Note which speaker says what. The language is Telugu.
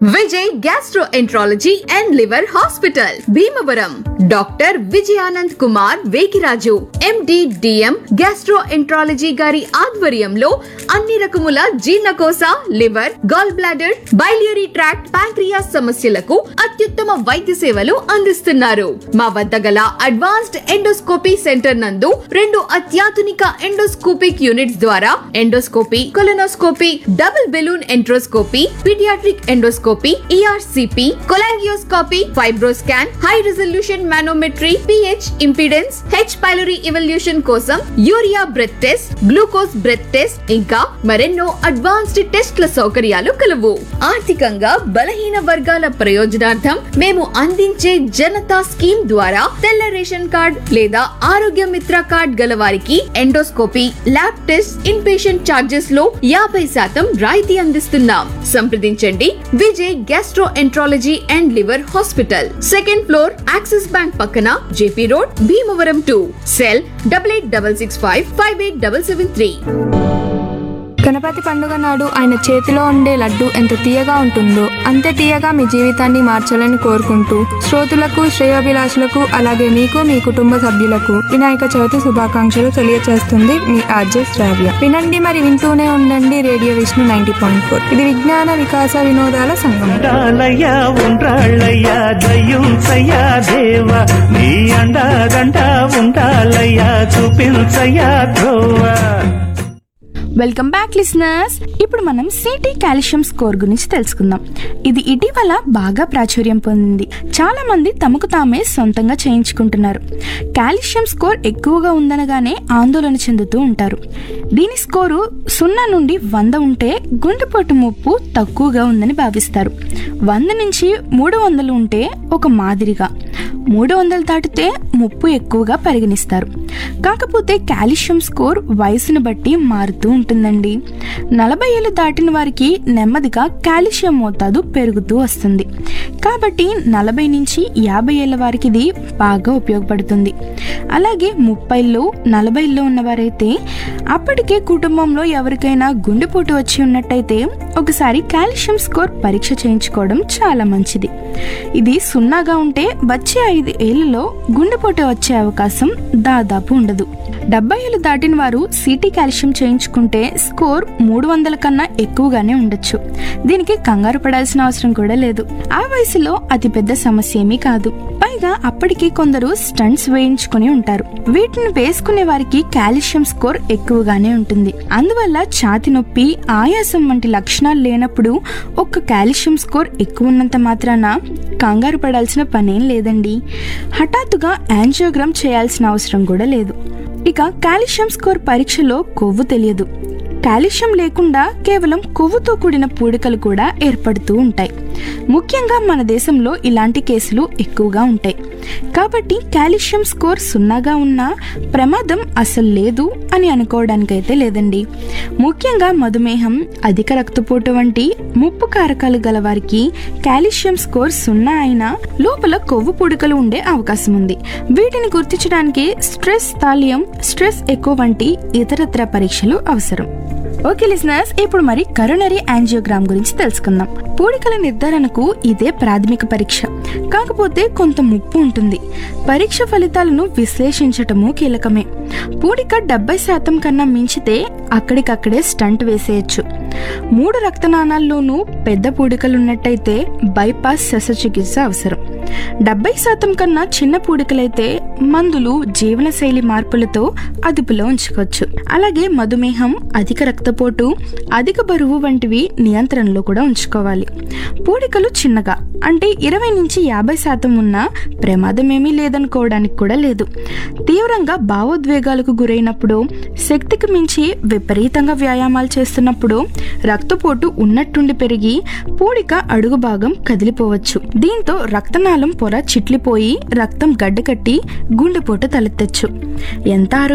Speaker 1: Vijay gastroenterology and liver hospital Bhimavaram doctor Vijayanand Kumar Vekiraju MD DM gastroenterology గారి ఆధ్వర్యంలో అన్ని రకముల జీర్ణకోశ liver gall bladder biliary tract pancreas సమస్యలకు అత్యుత్తమ వైద్య సేవలు అందిస్తున్నారు మా వద్ద గల అడ్వాన్స్డ్ ఎండోస్కోపీ సెంటర్ నందు రెండు అత్యాధునిక ఎండోస్కోపిక్ యూనిట్స్ ద్వారా endoscopy colonoscopy double balloon enteroscopy paediatric endoscopy ERCP cholangioscopy fibroscan high resolution manometry pH impedance H pylori evaluation కోసం urea breath test glucose breath test ఇంకా మరెన్నో అడ్వాన్స్డ్ టెస్ట్ల సౌకర్యాలు కలవు ఆర్థికంగా బలహీన వర్గాల ప్రయోజనార్థం మేము అందించే జనతా స్కీమ్ ద్వారా తెల్ల రేషన్ కార్డ్ లేదా ఆరోగ్య మిత్ర కార్డ్ గల వారికి endoscopy lab test in patient charges లో యాభై శాతం రాయితీ అందిస్తున్నాం సంప్రదించండి Vijay gastroenterology and liver hospital second floor Axis bank పక్కన JP road Bhimavaram to cell double eight double six five five eight double seven three
Speaker 2: Ganapati పండుగ నాడు ఆయన చేతిలో ఉండే లడ్డు ఎంత తీయగా ఉంటుందో అంతే తీయగా మీ జీవితాన్ని మార్చాలని కోరుకుంటూ శ్రోతులకు శ్రేయోభిలాషులకు అలాగే మీకు మీ కుటుంబ సభ్యులకు వినాయక చవితి శుభాకాంక్షలు తెలియజేస్తుంది మీ ఆర్జే శ్రావ్య వినండి మరి వింటూనే ఉండండి radio Vishnu ninety point four ఇది విజ్ఞాన వికాస వినోదాల సంగమం
Speaker 3: ఉండాలయ్యా ఉండ్రాళ్ళయ్యా దయ్యుంచయ్యా దేవ నీ అండాదండ ఉండాలయ్యా చూపించయ్యా ధ్రువ
Speaker 4: వెల్కమ్ బ్యాక్ లిసనర్స్ ఇప్పుడు మనం సిటీ కాల్షియం స్కోర్ గురించి తెలుసుకుందాం ఇది ఇటీవల బాగా ప్రాచుర్యం పొందింది చాలా మంది తమకు తామే సొంతంగా చేయించుకుంటున్నారు కాల్షియం స్కోర్ ఎక్కువగా ఉందనగానే ఆందోళన చెందుతూ ఉంటారు దీని స్కోరు సున్నా నుండి వంద ఉంటే గుండెపోటు ముప్పు తక్కువగా ఉందని భావిస్తారు వంద నుంచి మూడు వందలు ఉంటే ఒక మాదిరిగా మూడు వందలు దాటితే ముప్పు ఎక్కువగా పరిగణిస్తారు కాకపోతే కాల్షియం స్కోర్ వయసును బట్టి మారుతూ ఉంటుందండి నలభై ఏళ్ళు దాటిన వారికి నెమ్మదిగా కాల్షియం మోతాదు పెరుగుతూ వస్తుంది కాబట్టి నలభై నుంచి యాభై ఏళ్ళ వారికి ఇది బాగా ఉపయోగపడుతుంది అలాగే ముప్పైలో నలభైలో ఉన్నవారైతే అప్పటికే కుటుంబంలో ఎవరికైనా గుండెపోటు వచ్చి ఉన్నట్టయితే ఒకసారి కాల్షియం స్కోర్ పరీక్ష చేయించుకోవడం చాలా మంచిది ఇది సున్నాగా ఉంటే వచ్చే ఐదు ఏళ్లలో గుండెపోటు వచ్చే అవకాశం దాదాపు ఉండదు డెబ్బై ఏళ్ళు దాటిన వారు సిటీ కాల్షియం చేయించుకుంటే స్కోర్ మూడు వందల కన్నా ఎక్కువగానే ఉండొచ్చు దీనికి కంగారు పడాల్సిన అవసరం కూడా లేదు ఆ వయసులో అతిపెద్ద సమస్య ఏమీ కాదు పైగా అప్పటికి కొందరు స్టంట్స్ వేయించుకుని ఉంటారు వీటిని వేసుకునే వారికి కాల్షియం స్కోర్ ఎక్కువగానే ఉంటుంది అందువల్ల ఛాతి నొప్పి ఆయాసం వంటి లక్షణాలు లేనప్పుడు ఒక్క కాల్షియం స్కోర్ ఎక్కువ ఉన్నంత మాత్రాన కంగారు పడాల్సిన పనేం లేదండి హఠాత్తుగా యాంజియోగ్రామ్ చేయాల్సిన అవసరం కూడా లేదు ఇక కాల్షియం స్కోర్ పరీక్షలో కొవ్వు తెలియదు కాల్షియం లేకుండా కేవలం కొవ్వుతో కూడిన పూడికలు కూడా ఏర్పడుతూ ఉంటాయి ముఖ్యంగా మన దేశంలో ఇలాంటి కేసులు ఎక్కువగా ఉంటాయి కాబట్టి కాల్షియం స్కోర్ సున్నాగా ఉన్నా ప్రమాదం అసలు లేదు అని అనుకోవడానికైతే లేదండి ముఖ్యంగా మధుమేహం అధిక రక్తపోటు వంటి ముప్పు కారకాలు గల వారికి కాల్షియం స్కోర్ సున్నా అయినా లోపల కొవ్వు పుడకలు ఉండే అవకాశం ఉంది వీటిని గుర్తించడానికి స్ట్రెస్ తాలియం స్ట్రెస్ ఎక్కువ వంటి ఇతరత్ర పరీక్షలు అవసరం ఓకే లిసనర్స్ ఇప్పుడు మరి కరోనరీ యాంజియోగ్రామ్ గురించి తెలుసుకుందాం పూడికల నిర్ధారణకు ఇదే ప్రాథమిక పరీక్ష కాకపోతే కొంత ముప్పు ఉంటుంది పరీక్ష ఫలితాలను విశ్లేషించటము కీలకమే పూడిక డెబ్బై శాతం కన్నా మించితే అక్కడికక్కడే స్టంట్ వేసేయచ్చు మూడు రక్తనాళాల్లోనూ పెద్ద పూడికలున్నట్టయితే బైపాస్ శస్త్రచికిత్స అవసరం డెబ్బై శాతం కన్నా చిన్న పూడికలైతే మందులు జీవనశైలి మార్పులతో అదుపులో ఉంచుకోవచ్చు అలాగే మధుమేహం అధిక రక్తపోటు అధిక బరువు వంటివి నియంత్రణలో కూడా ఉంచుకోవాలి పూడికలు చిన్నగా అంటే ఇరవై నుంచి యాభై శాతం ఉన్న ప్రమాదం ఏమీ లేదనుకోవడానికి కూడా లేదు తీవ్రంగా భావోద్వేగాలకు గురైనప్పుడు శక్తికి మించి విపరీతంగా వ్యాయామాలు చేస్తున్నప్పుడు రక్తపోటు ఉన్నట్టుండి పెరిగి పూడిక అడుగు భాగం కదిలిపోవచ్చు దీంతో రక్తనాళం పొర చిట్లిపోయి రక్తం గడ్డకట్టి గుండెపోటు తలెత్తచ్చు ఎంత